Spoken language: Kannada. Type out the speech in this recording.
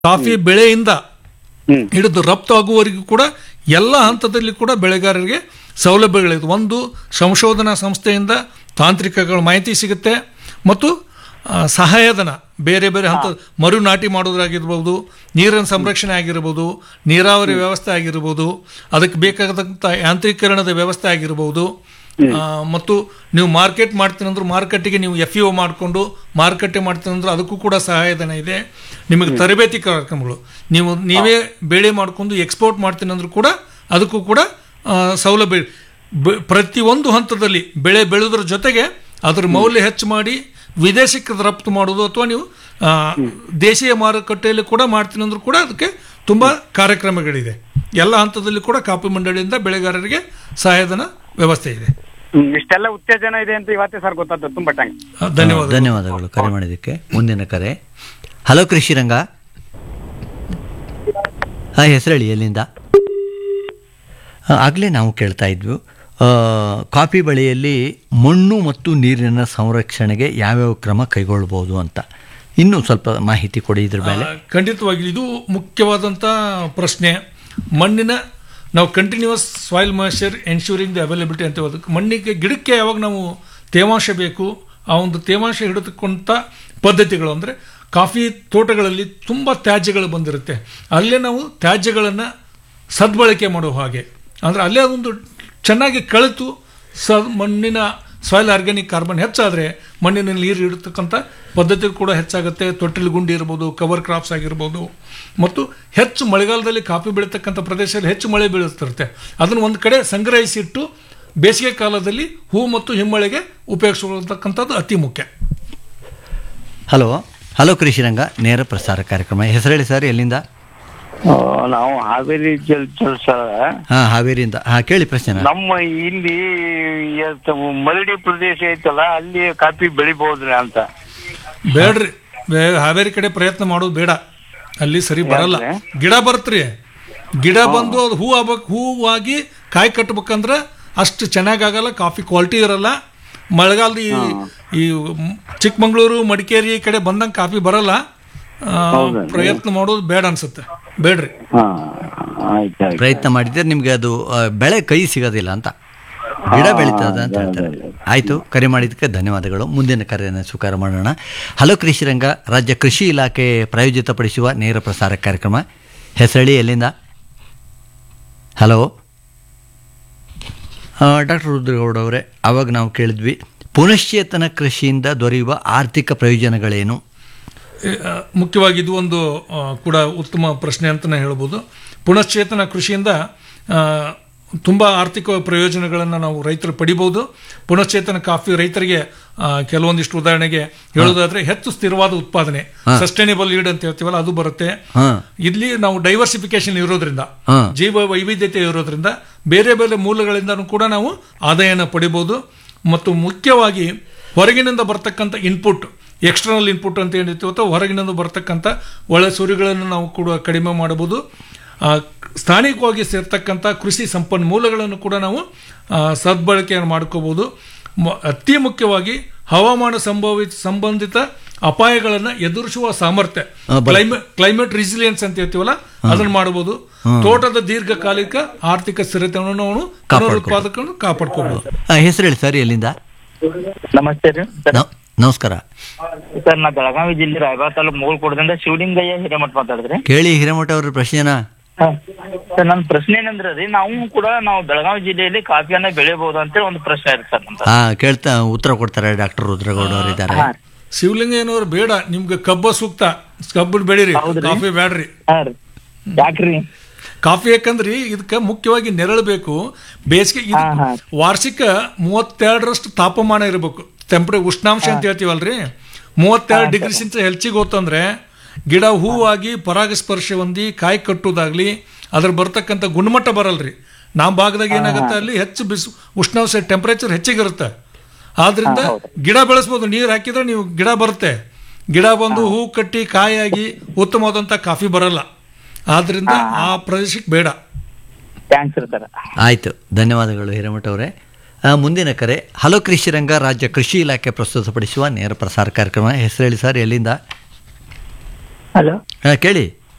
ಕಾಫಿ ಬೆಳೆಯಿಂದ ಹ್ಮ್ ಹಿಡಿದು ರಫ್ತು ಆಗುವವರೆಗೂ ಕೂಡ ಎಲ್ಲ ಹಂತದಲ್ಲಿ ಕೂಡ ಬೆಳೆಗಾರರಿಗೆ ಸೌಲಭ್ಯಗಳಿದೆ ಒಂದು ಸಂಶೋಧನಾ ಸಂಸ್ಥೆಯಿಂದ ತಾಂತ್ರಿಕಗಳ ಮಾಹಿತಿ ಸಿಗುತ್ತೆ ಮತ್ತು ಆ, ಸಹಾಯಧನ ಬೇರೆ ಬೇರೆ ಹಂತ ಮರು ನಾಟಿ ಮಾಡೋದಾಗಿರ್ಬೋದು ನೀರಿನ ಸಂರಕ್ಷಣೆ ಆಗಿರ್ಬೋದು ನೀರಾವರಿ ವ್ಯವಸ್ಥೆ ಆಗಿರ್ಬೋದು ಅದಕ್ಕೆ ಬೇಕಾಗತಕ್ಕಂಥ ಯಾಂತ್ರೀಕರಣದ ವ್ಯವಸ್ಥೆ ಆಗಿರ್ಬೋದು ಆ, ಮತ್ತು ನೀವು ಮಾರ್ಕೆಟ್ ಮಾಡ್ತೀನಂದ್ರೆ ಮಾರ್ಕೆಟಿಗೆ ನೀವು ಎಫ್ ಇ ಒ ಮಾಡಿಕೊಂಡು ಮಾರುಕಟ್ಟೆ ಮಾಡ್ತೀನಂದ್ರೆ ಅದಕ್ಕೂ ಕೂಡ ಸಹಾಯಧನ ಇದೆ ನಿಮಗೆ ತರಬೇತಿ ಕಾರ್ಯಕ್ರಮಗಳು ನೀವು ನೀವೇ ಬೆಳೆ ಮಾಡ್ಕೊಂಡು ಎಕ್ಸ್ಪೋರ್ಟ್ ಮಾಡ್ತೀನಂದ್ರೂ ಕೂಡ ಅದಕ್ಕೂ ಕೂಡ ಆ, ಸೌಲಭ್ಯ ಬೆ- ಪ್ರತಿಯೊಂದು ಹಂತದಲ್ಲಿ ಬೆಳೆ ಬೆಳೆದ್ರ ಜೊತೆಗೆ ಅದರ ಮೌಲ್ಯ ಹೆಚ್ಚು ಮಾಡಿ ವಿದೇಶಕ್ಕೆ ರಫ್ತು ಮಾಡೋದು ಅಥವಾ ನೀವು ಆ, ದೇಶೀಯ ಮಾರುಕಟ್ಟೆಯಲ್ಲಿ ಕೂಡ ಮಾಡ್ತೀನಿ ಅಂದ್ರೂ ಕೂಡ ಅದಕ್ಕೆ ತುಂಬ ಕಾರ್ಯಕ್ರಮಗಳಿದೆ ಎಲ್ಲ ಹಂತದಲ್ಲಿ ಕೂಡ ಕಾಫಿ ಮಂಡಳಿಯಿಂದ ಬೆಳೆಗಾರರಿಗೆ ಸಹಾಯಧನ ವ್ಯವಸ್ಥೆ ಇದೆ ಹ್ಮ್, ಇಷ್ಟೆಲ್ಲ ಉತ್ತೇಜನ ಇದೆ ಅಂತ ಇವತ್ತೇ ಸರ್ ಗೊತ್ತಾದ್ದು ತುಂಬಾ ಥ್ಯಾಂಕ್ಸ್ ಆ, ಧನ್ಯವಾದ ಧನ್ಯವಾದಗಳು ಕರೆ ಮಾಡಿದ್ದಕ್ಕೆ ಮುಂದಿನ ಕರೆ ಹಲೋ ಕೃಷಿರಂಗ ಹಾಂ ಹೆಸರು ಹೇಳಿ ಎಲ್ಲಿಂದ ಆಗಲೇ ನಾವು ಕೇಳ್ತಾ ಇದ್ವು ಆ, ಕಾಫಿ ಬೆಳೆಯಲ್ಲಿ ಮಣ್ಣು ಮತ್ತು ನೀರಿನ ಸಂರಕ್ಷಣೆಗೆ ಯಾವ್ಯಾವ ಕ್ರಮ ಕೈಗೊಳ್ಬೋದು ಅಂತ ಇನ್ನೂ ಸ್ವಲ್ಪ ಮಾಹಿತಿ ಕೊಡಿ ಇದ್ರ ಮೇಲೆ ಆ, ಖಂಡಿತವಾಗಿ ಇದು ಮುಖ್ಯವಾದಂಥ ಪ್ರಶ್ನೆ ಮಣ್ಣಿನ ನಾವು continuous soil moisture ensuring the availability ಅಂತ ಅದಕ್ಕೆ ಮಣ್ಣಿಗೆ ಗಿಡಕ್ಕೆ ಯಾವಾಗ ನಾವು ತೇವಾಂಶ ಬೇಕು ಆ ಒಂದು ತೇವಾಂಶ ಹಿಡಿದುಕೊಂಥ ಪದ್ಧತಿಗಳು ಅಂದರೆ ಕಾಫಿ ತೋಟಗಳಲ್ಲಿ ತುಂಬ ತ್ಯಾಜ್ಯಗಳು ಬಂದಿರುತ್ತೆ ಅಲ್ಲೇ ನಾವು ತ್ಯಾಜ್ಯಗಳನ್ನು ಸದ್ಬಳಕೆ ಮಾಡುವ ಹಾಗೆ ಅಂದರೆ ಅಲ್ಲೇ ಒಂದು ಚೆನ್ನಾಗಿ ಕಳೆತು ಸ ಮಣ್ಣಿನ ಸಾಯಿಲ್ ಆರ್ಗ್ಯಾನಿಕ್ ಕಾರ್ಬನ್ ಹೆಚ್ಚಾದರೆ ಮಣ್ಣಿನ ನೀರು ಇಡತಕ್ಕಂಥ ಪದ್ಧತಿ ಕೂಡ ಹೆಚ್ಚಾಗುತ್ತೆ ತೊಟ್ಟಿಲು ಗುಂಡಿ ಇರ್ಬೋದು ಕವರ್ ಕ್ರಾಪ್ಸ್ ಆಗಿರ್ಬೋದು ಮತ್ತು ಹೆಚ್ಚು ಮಳೆಗಾಲದಲ್ಲಿ ಕಾಫಿ ಬೆಳೀತಕ್ಕಂಥ ಪ್ರದೇಶದಲ್ಲಿ ಹೆಚ್ಚು ಮಳೆ ಬೀಳುತ್ತಿರುತ್ತೆ ಅದನ್ನು ಒಂದು ಕಡೆ ಸಂಗ್ರಹಿಸಿಟ್ಟು ಬೇಸಿಗೆ ಕಾಲದಲ್ಲಿ ಹೂ ಮತ್ತು ಹಿಮ್ಮಳೆಗೆ ಉಪಯೋಗಿಸಿಕೊಳ್ಳತಕ್ಕಂಥದ್ದು ಅತಿ ಮುಖ್ಯ ಹಲೋ ಹಲೋ ಕೃಷಿರಂಗ ನೇರ ಪ್ರಸಾರ ಕಾರ್ಯಕ್ರಮ ಹೆಸರು ಹೇಳಿ ಸರ್ ಎಲ್ಲಿಂದ ಆ, ನಾವು ಹಾವೇರಿ ಜಲ್ ಜಲ್ ಸರ್ ಹಾಂ ಹಾವೇರಿಯಿಂದ ಹಾಂ ಕೇಳಿ ಪ್ರಶ್ನೆನ ನಮ್ಮ ಇಲ್ಲಿ ಎಷ್ಟ್ ಮರಡಿ ಪ್ರದೇಶ ಐತಲ್ಲ ಅಲ್ಲಿ ಕಾಫಿ ಬೆಳಿಬಹುದ್ರಿ ಅಂತ ಬೇಡ್ರಿ ಬೇ- ಹಾವೇರಿ ಕಡೆ ಪ್ರಯತ್ನ ಮಾಡೋದು ಬೇಡ ಅಲ್ಲಿ ಸರಿ ಬರಲ್ಲ ಗಿಡ ಬರುತ್ತ್ರಿ ಗಿಡ ಬಂದು ಅದು ಹೂ ಆಗ್ಬೇಕು ಹೂವಾಗಿ ಕಾಯಿ ಕಟ್ಬೇಕಂದ್ರೆ ಅಷ್ಟು ಚೆನ್ನಾಗಾಗಲ್ಲ ಕಾಫಿ ಕ್ವಾಲಿಟಿ ಇರಲ್ಲ ಮಳೆಗಾಲದ ಈ ಈ ಮ್- ಚಿಕ್ಕಮಂಗ್ಳೂರು ಮಡಿಕೇರಿ ಕಡೆ ಬಂದಂಗೆ ಕಾಫಿ ಬರಲ್ಲ ಆ, ಪ್ರಯತ್ನ ಮಾಡೋದು ಬೇಡ ಅನ್ಸುತ್ತೆ ಬೇಡ್ರಿ ಹಾ ಆಯ್ತು ಆಯ್ತು ಪ್ರಯತ್ನ ಮಾಡಿದ್ರೆ ನಿಮಗೆ ಅದು ಆ, ಬೆಳೆ ಕೈ ಸಿಗೋದಿಲ್ಲ ಅಂತ ಗಿಡ ಬೆಳೀತದ ಅಂತ ಹೇಳ್ತಾರೆ ಆಯಿತು ಕರೆ ಮಾಡಿದ್ದಕ್ಕೆ ಧನ್ಯವಾದಗಳು ಮುಂದಿನ ಕರೆಯನ್ನು ಸ್ವೀಕಾರ ಮಾಡೋಣ ಹಲೋ ಕೃಷಿರಂಗ ರಾಜ್ಯ ಕೃಷಿ ಇಲಾಖೆ ಪ್ರಾಯೋಜಿತಪಡಿಸುವ ನೇರ ಪ್ರಸಾರ ಕಾರ್ಯಕ್ರಮ ಹೆಸರಳಿ ಎಲ್ಲಿಂದ ಹಲೋ ಡಾಕ್ಟರ್ ರುದ್ರಗೌಡ ಅವರೇ ಆವಾಗ ನಾವು ಕೇಳಿದ್ವಿ ಪುನಶ್ಚೇತನ ಕೃಷಿಯಿಂದ ದೊರೆಯುವ ಆರ್ಥಿಕ ಪ್ರಯೋಜನಗಳೇನು ಆ, ಮುಖ್ಯವಾಗಿ ಇದು ಒಂದು ಆ, ಕೂಡ ಉತ್ತಮ ಪ್ರಶ್ನೆ ಅಂತಲೇ ಹೇಳ್ಬೋದು ಪುನಶ್ಚೇತನ ಕೃಷಿಯಿಂದ ಆ, ತುಂಬ ಆರ್ಥಿಕ ಪ್ರಯೋಜನಗಳನ್ನು ನಾವು ರೈತರು ಪಡಿಬೋದು ಪುನಶ್ಚೇತನ ಕಾಫಿ ರೈತರಿಗೆ ಆ, ಕೆಲವೊಂದಿಷ್ಟು ಉದಾಹರಣೆಗೆ ಹೇಳೋದಾದ್ರೆ ಹೆಚ್ಚು ಸ್ಥಿರವಾದ ಉತ್ಪಾದನೆ ಸಸ್ಟೈನೇಬಲ್ ಈಡ್ ಅಂತ ಹೇಳ್ತೀವಲ್ಲ ಅದು ಬರುತ್ತೆ ಹಾಂ ಇಲ್ಲಿ ನಾವು ಡೈವರ್ಸಿಫಿಕೇಶನ್ ಇರೋದ್ರಿಂದ ಹಾ. ಜೀವ ವೈವಿಧ್ಯತೆ ಇರೋದ್ರಿಂದ ಬೇರೆ ಬೇರೆ ಮೂಲಗಳಿಂದನೂ ಕೂಡ ನಾವು ಆದಾಯನ ಪಡಿಬೋದು ಮತ್ತು ಮುಖ್ಯವಾಗಿ ಹೊರಗಿನಿಂದ ಬರ್ತಕ್ಕಂಥ ಇನ್ಪುಟ್ ಎಕ್ಸ್ಟರ್ನಲ್ ಇನ್ಪುಟ್ ಅಂತ ಏನಿರ್ತೀವೋ ಅಥವಾ ಹೊರಗಿನಿಂದ ಬರ್ತಕ್ಕಂಥ ಒಳ ಸುರಿಗಳನ್ನು ನಾವು ಕೂಡ ಕಡಿಮೆ ಮಾಡಬಹುದು ಆ, ಸ್ಥಾನಿಕವಾಗಿ ಸೇರ್ತಕ್ಕಂಥ ಕೃಷಿ ಸಂಪನ್ಮೂಲಗಳನ್ನು ಕೂಡ ನಾವು ಆ, ಸದ್ಬಳಕೆಯನ್ನು ಮಾಡ್ಕೋಬಹುದು ಮ- ಅತಿ ಮುಖ್ಯವಾಗಿ ಹವಾಮಾನ ಸಂಭವಿತ ಸಂಬಂಧಿತ ಅಪಾಯಗಳನ್ನು ಎದುರಿಸುವ ಸಾಮರ್ಥ್ಯ ಕ್ಲೈಮೇಟ್ ಕ್ಲೈಮೇಟ್ ರಿಸಿಲಿಯನ್ಸ್ ಅಂತ ಹೇಳ್ತೀವಲ್ಲ ಅದನ್ನು ಮಾಡಬಹುದು ತೋಟದ ದೀರ್ಘಕಾಲಿಕ ಆರ್ಥಿಕ ಸ್ಥಿರತೆಯನ್ನು ನಾವು ಪುನರುತ್ಪಾದಕವನ್ನು ಕಾಪಾಡ್ಕೋಬಹುದು ಹೆಸರು ಹೇಳಿ ಸರ್ ಎಲ್ಲಿಂದ ನಮಸ್ತೆ ರೀ ಸರ್ ನಮ್- ನಮಸ್ಕಾರ ಸರ್ ನಾ ಬೆಳಗಾವಿ ಜಿಲ್ಲೆ ರಾಯಬಾಗ ತಾಲೂಕು ಮೂಗಲ್ಕೋಟದಿಂದ ಶಿವಲಿಂಗಯ್ಯ ಹಿರೇಮಠ ಮಾತಾಡಿದ್ರಿ ಕೇಳಿ ಹಿರೇಮಠ ಅವ್ರ ಪ್ರಶ್ನೆನ ಸರ್ ನನ್ನ ಪ್ರಶ್ನೆ ಏನಂದ್ರೆ ರೀ ನಾವು ಕೂಡ ನಾವು ಬೆಳಗಾವಿ ಜಿಲ್ಲೆಯಲ್ಲಿ ಕಾಫಿಯನ್ನ ಬೆಳೆಯಬಹುದು ಅಂತೇಳಿ ಒಂದು ಪ್ರಶ್ನೆ ಇರುತ್ತೆ ಸರ್ ನಮ್ದು. ಹಾ ಕೇಳ್ತಾ ಉತ್ತರ ಕೊಡ್ತಾರೆ ಡಾಕ್ಟರ್ ರುದ್ರಗೌಡ ಅವರು ಇದ್ದಾರೆ ಹಾ ಶಿವಲಿಂಗಯ್ಯನವರು ಬೇಡ ನಿಮ್ಗೆ ಕಬ್ಬ ಸೂಕ್ತ ಕಬ್ಬು ಬೆಳೀರಿ ಕಾಫಿ ಬೇಡ್ರಿ ಹಾ ರೀ ಯಾಕ್ರಿ ಕಾಫಿ ಯಾಕಂದ್ರಿ ಇದಕ್ಕೆ ಮುಖ್ಯವಾಗಿ ನೆರಳು ಬೇಕು ಬೇಸಿಗೆ ಇದು ಹಾ, ಹಾ. ವಾರ್ಷಿಕ ಮೂವತ್ತೆರಡರಷ್ಟು ತಾಪಮಾನ ಇರಬೇಕು ಟೆಂಪ್ರೇ ಉಷ್ಣಾಂಶ ಅಂತ ಹೇಳ್ತೀವಲ್ರಿ ಮೂವತ್ತೆರಡು ಡಿಗ್ರಿಸಿಂತ ಹೆಚ್ಚಿಗೆ ಹೋತಂದ್ರೆ ಗಿಡ ಹೂವಾಗಿ ಪರಾಗಸ್ಪರ್ಶ ಹೊಂದಿ ಕಾಯಿ ಕಟ್ಟುದಾಗ್ಲಿ ಅದ್ರ ಬರ್ತಕ್ಕಂಥ ಗುಣಮಟ್ಟ ಬರಲ್ರಿ ನಮ್ಮ ಭಾಗದಾಗ ಏನಾಗುತ್ತೆ ಅಲ್ಲಿ ಹೆಚ್ಚು ಬಿಸಿ ಉಷ್ಣಾಂಶ ಟೆಂಪರೇಚರ್ ಹೆಚ್ಚಿಗಿರುತ್ತೆ ಆದ್ರಿಂದ ಗಿಡ ಬೆಳೆಸ್ಬೋದು ನೀರು ಹಾಕಿದ್ರೆ ನೀವು ಗಿಡ ಬರುತ್ತೆ ಗಿಡ ಬಂದು ಹೂ ಕಟ್ಟಿ ಕಾಯಾಗಿ ಉತ್ತಮವಾದಂಥ ಕಾಫಿ ಬರಲ್ಲ ಆದ್ರಿಂದ ಆ ಪ್ರದೇಶಕ್ಕೆ ಬೇಡ ಥ್ಯಾಂಕ್ಸ್ ರೀ ಸರ್ ಆಯ್ತು ಧನ್ಯವಾದಗಳು ಹಿರೇಮಠ ಅವರೇ ಆ, ಮುಂದಿನ ಕರೆ ಹಲೋ ಕೃಷಿ ರಂಗ ರಾಜ್ಯ ಕೃಷಿ ಇಲಾಖೆ ಪ್ರಸ್ತುತಪಡಿಸುವ ನೇರ ಪ್ರಸಾರ ಕಾರ್ಯಕ್ರಮ ಹೆಸರು ಹೇಳಿ ಸರ್ ಎಲ್ಲಿಂದ ಹಲೋ ಆ, ಕೇಳಿ